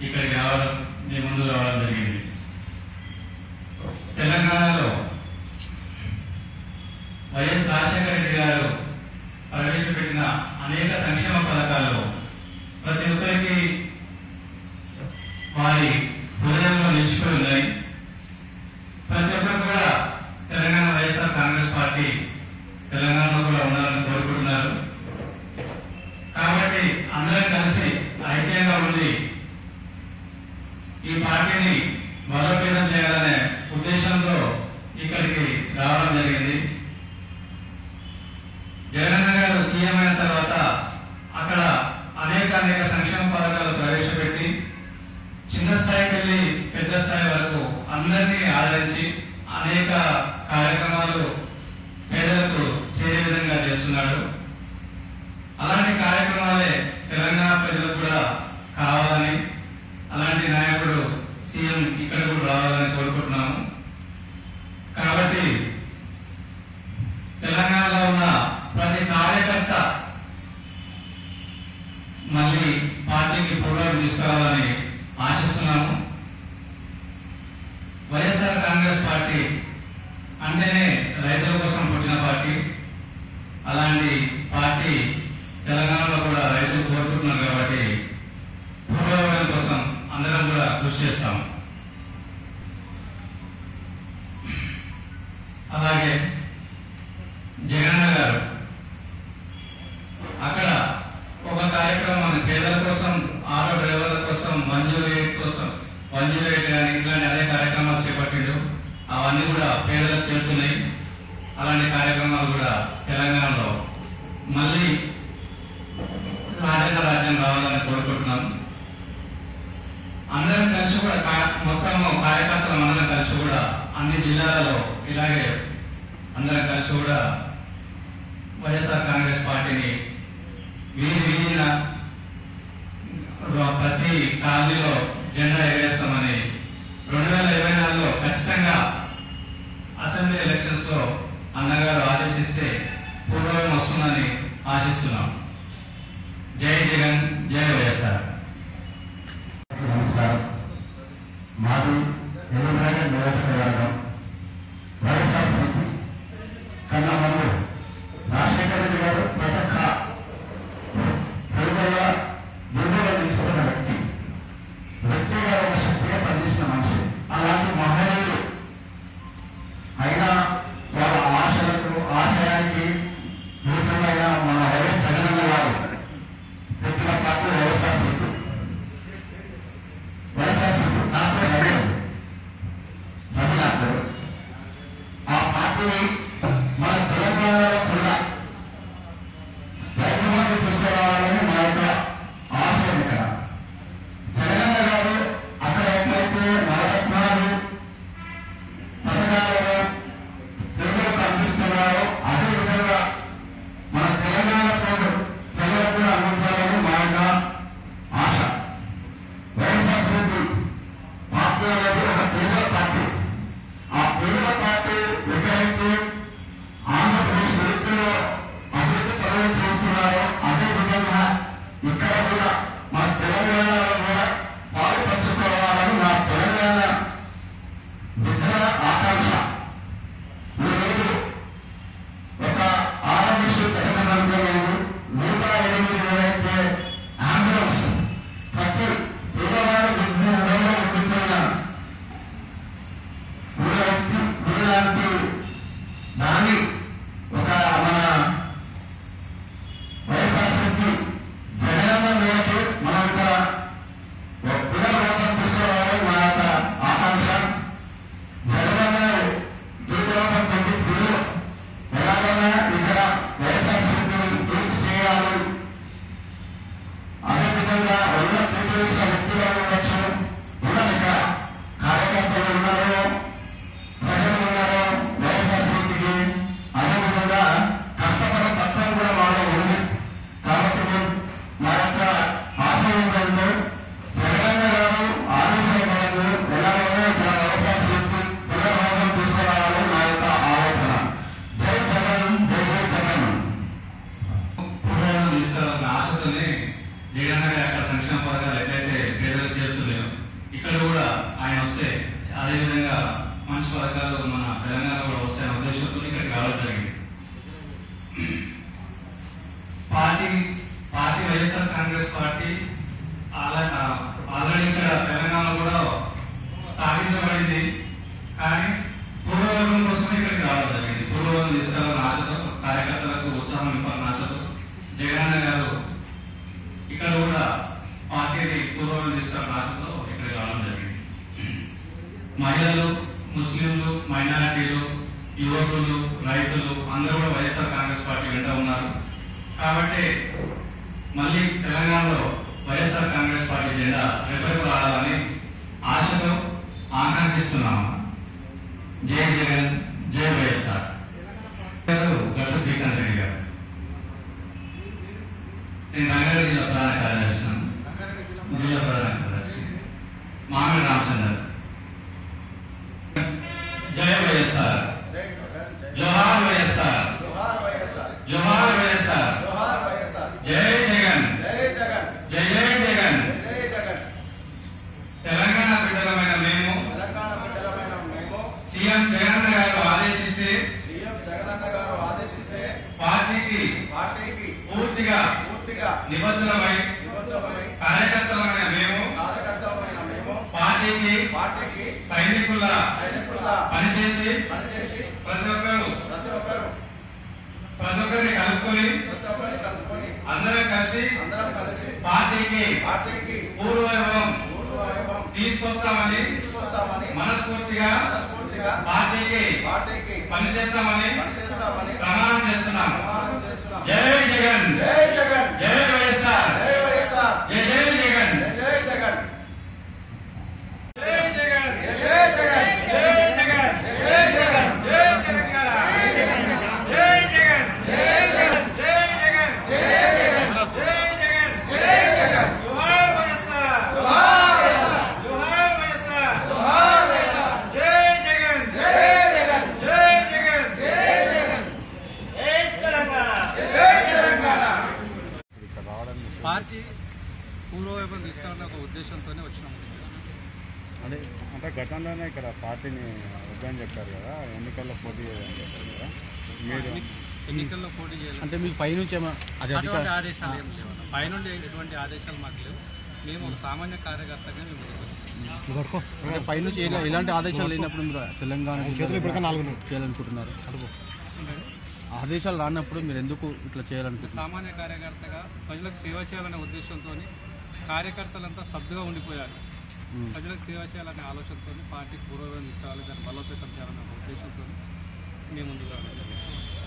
ఇక్కడికి రావడం మీ ముందు రావడం జరిగింది తెలంగాణలో వైఎస్ రాజశేఖర రెడ్డి గారు ప్రవేశపెట్టిన అనేక సంక్షేమ పథకాలు ప్రతి ఒక్కరికి వారి హృదయంలో నిలిచిపోయి ఉన్నాయి ప్రతి ఒక్కరు కూడా తెలంగాణ వైఎస్ఆర్ కాంగ్రెస్ పార్టీ తెలంగాణలో కూడా ఉండాలని కోరుకుంటున్నారు కాబట్టి అందరం కలిసి ఐక్యంగా ఉండి ఈ పార్టీని బలోపేతం చేయాలనే ఉద్దేశంతో ఇక్కడికి రావడం జరిగింది జగనన్న గారు సీఎం అయిన తర్వాత అక్కడ అనేక అనేక సంక్షేమ పథకాలు ప్రవేశపెట్టి చిన్న స్థాయికి వెళ్ళి పెద్ద స్థాయి వరకు అందరినీ ఆదరించి అనేక కార్యక్రమాలు పేదలకు చేరే విధంగా చేస్తున్నాడు అలాంటి కార్యక్రమాలే తెలంగాణ ప్రజలకు కూడా కావాలని అలాంటి నాయకుడు సీఎం ఇక్కడ కూడా రావాలని కోరుకుంటున్నాము కాబట్టి తెలంగాణలో ఉన్న ప్రతి కార్యకర్త మళ్ళీ పార్టీకి పూర్వం తీసుకురావాలని ఆశిస్తున్నాము వైఎస్ఆర్ కాంగ్రెస్ పార్టీ అంటేనే రైతుల కోసం పుట్టిన పార్టీ అలాంటి పార్టీ తెలంగాణలో కూడా రైతులు కోరుకుంటున్నారు కాబట్టి పూర్వవడం కోసం అందరం కూడా కృషి చేస్తాం అలాగే జగన్ గారు అక్కడ ఒక కార్యక్రమాన్ని పేదల కోసం ఆటో డ్రైవర్ల కోసం మంజూరు ఎయిట్ కోసం మంజూరు ఎయిట్ కానీ ఇట్లాంటి అనేక కార్యక్రమాలు చేపట్టిండు అవన్నీ కూడా పేదలకు చేరుతున్నాయి అలాంటి కార్యక్రమాలు కూడా తెలంగాణలో మళ్ళీ రాజన్న రాజ్యం రావాలని కోరుకుంటున్నాం అందరం కలిసి కూడా కా- మొత్తం కార్యకర్తలు అందరం కలిసి కూడా అన్ని జిల్లాలలో ఇలాగే అందరం కలిసి కూడా వైఎస్ఆర్ కాంగ్రెస్ పార్టీని వీధి వీధిన ప్రతి కాలనీలో జెండా ఎగరేస్తామని రెండు వేల ఇరవై నాలుగులో ఖచ్చితంగా అసెంబ్లీ ఎలక్షన్స్ లో అన్నగారు ఆదేశిస్తే పూర్వం వస్తుందని ఆశిస్తున్నాం జై జగన్ జై వైఎస్ఆర్ నమస్కారం మాది ఎదురుగానే నియోజకవర్గం వైఎస్ఆర్సీపీ కన్నా ముందు రాజశేఖర రెడ్డి గారు ప్రతి ఒక్క తెలుగులో ముందుగా తీసుకున్న వ్యక్తి వ్యక్తిగా ఒక శక్తిగా పనిచేసిన మనిషి అలాంటి మహనీయుడు అయినా వాళ్ళ ఆశలకు ఆశయానికి విరుద్ధమైన మన వైఎస్ జగనన్న గారు పెట్టిన పార్టీ వైఎస్ఆర్ అదేవిధంగా మంచి పథకాలు మన తెలంగాణ కూడా వస్తాయనే ఉద్దేశంతో ఇక్కడికి రావడం జరిగింది party party YSR Congress party ఆల- ఆల్రెడీ ఇక్కడ తెలంగాణ కూడా స్థాపించబడింది కానీ పూర్వవర్గం కోసం ఇక్కడికి రావడం జరిగింది పూర్వవర్గం తీసుకురావాలని ఆశతో కార్యకర్తలకు ఉత్సాహం నింపాలని ఆశతో జగనన్న గారు ఇక్కడ కూడా పార్టీని పూర్వవర్గం తీసుకురావాలని ఆశతో ఇక్కడికి రావడం జరిగింది మహిళలు ముస్లింలు మైనారిటీలు యువకులు రైతులు అందరూ కూడా వైఎస్ఆర్ కాంగ్రెస్ పార్టీ వెంట ఉన్నారు కాబట్టి మళ్ళీ తెలంగాణలో వైఎస్ఆర్ కాంగ్రెస్ పార్టీ జెండా రెప్పకు రావాలని ఆశతో ఆకాంక్షిస్తున్నాము జై జగన్ జై వైఎస్ఆర్ పేరు గట్టు శ్రీకాంత్ రెడ్డి గారు నేను రంగారెడ్డి జిల్లా ప్రధాన కార్యదర్శి జిల్లా ప్రధాన కార్యదర్శి మామిడి రామచందర్ జై వైఎస్ఆర్ జోహార్ వైఎస్ఆర్ జోహార్ వైఎస్ఆర్ జోహార్ వైఎస్ఆర్ జోహార్ వైఎస్ఆర్ జై జగన్ జై జగన్ జై జై జగన్ జై జగన్ తెలంగాణ బిడ్డలమైన మేము తెలంగాణ బిడ్డలమైన మేము సీఎం జగన్ గారు ఆదేశిస్తే సీఎం జగనన్న గారు ఆదేశిస్తే పార్టీకి పార్టీకి పూర్తిగా పూర్తిగా నిబద్ధులమై నిబద్ధమై కార్యకర్తలమైన మేము కార్యకర్తలమైన మేము పార్టీకి పార్టీకి సైనికుల సైనికుల్లా పనిచేసి పనిచేసి ప్రతి ఒక్కరు ప్రతి ఒక్కరు ప్రతి ఒక్కరిని కలుపుకొని ప్రతి ఒక్కరిని కలుపుకొని అందరం కలిసి అందరం కలిసి పార్టీకి పార్టీకి పూర్వవైభవం పూర్వ వైభవం తీసుకొస్తామని తీసుకొస్తామని మనస్ఫూర్తిగా మనస్ఫూర్తిగా పార్టీకి పార్టీకి పనిచేస్తామని పనిచేస్తామని ప్రమాణం చేస్తున్నాం ప్రమాణం చేస్తున్నాం జై జగన్ జై జగన్ జై వైఎస్ఆర్ జై వైఎస్ఆర్ జై జై జగన్ జై జగన్ జై జగన్ జై జగన్ జై జగన్ జై జగన్ జై తెలంగాణ జై జగన్ జై జగన్ జై జగన్ జై జగన్ జై జగన్ జై జగన్ జోహార్ వైఎస్ఆర్ జోహార్ వైఎస్ఆర్ జోహార్ వైఎస్ఆర్ జోహార్ వైఎస్ఆర్ జై జగన్ జై జగన్ జై జగన్ జై జగన్ జై తెలంగాణ జై తెలంగాణ పార్టీ పూర్వవైపు తీసుకురావాలనే ఒక ఉద్దేశంతోనే వచ్చినాము అంటే అంటే గతంలోనే ఇక్కడ పార్టీని వద్దని చెప్పారు కదా ఎన్నికల్లో పోటీ చేయదని చెప్పారు కదా మీరు ఎన్ని- ఎన్నికల్లో పోటీ చేయాలి అంటే మీకు పైనుంచి ఏమో అది అటువంటి అధికార ఆదేశాలు ఏం లేవు అన్న. పైనుండి ఎటువంటి ఆదేశాలు మాకు లేవు మేము ఒక సామాన్య కార్యకర్తగా మేము ముందుకు వచ్చాము. అంటే పైనుంచి ఎలా- ఎలాంటి ఆదేశాలు లేనప్పుడు మీరు తెలంగాణ చేయాలనుకుంటున్నారు ఆదేశాలు రానప్పుడు మీరు ఎందుకు ఇట్లా చేయాలనుకుంటున్నారు సామాన్య కార్యకర్తగా ప్రజలకు సేవ చేయాలనే ఉద్దేశంతో కార్యకర్తలంతా స్తబ్దుగా ఉండిపోయారు ఉమ్. ప్రజలకు సేవ చేయాలనే ఆలోచనతో పార్టీకి పూర్వవేం తీసుకురావాలి దాన్ని బలోపేతం చేయాలనే ఒక ఉద్దేశంతో మేము ముందుకు రావడం జరిగింది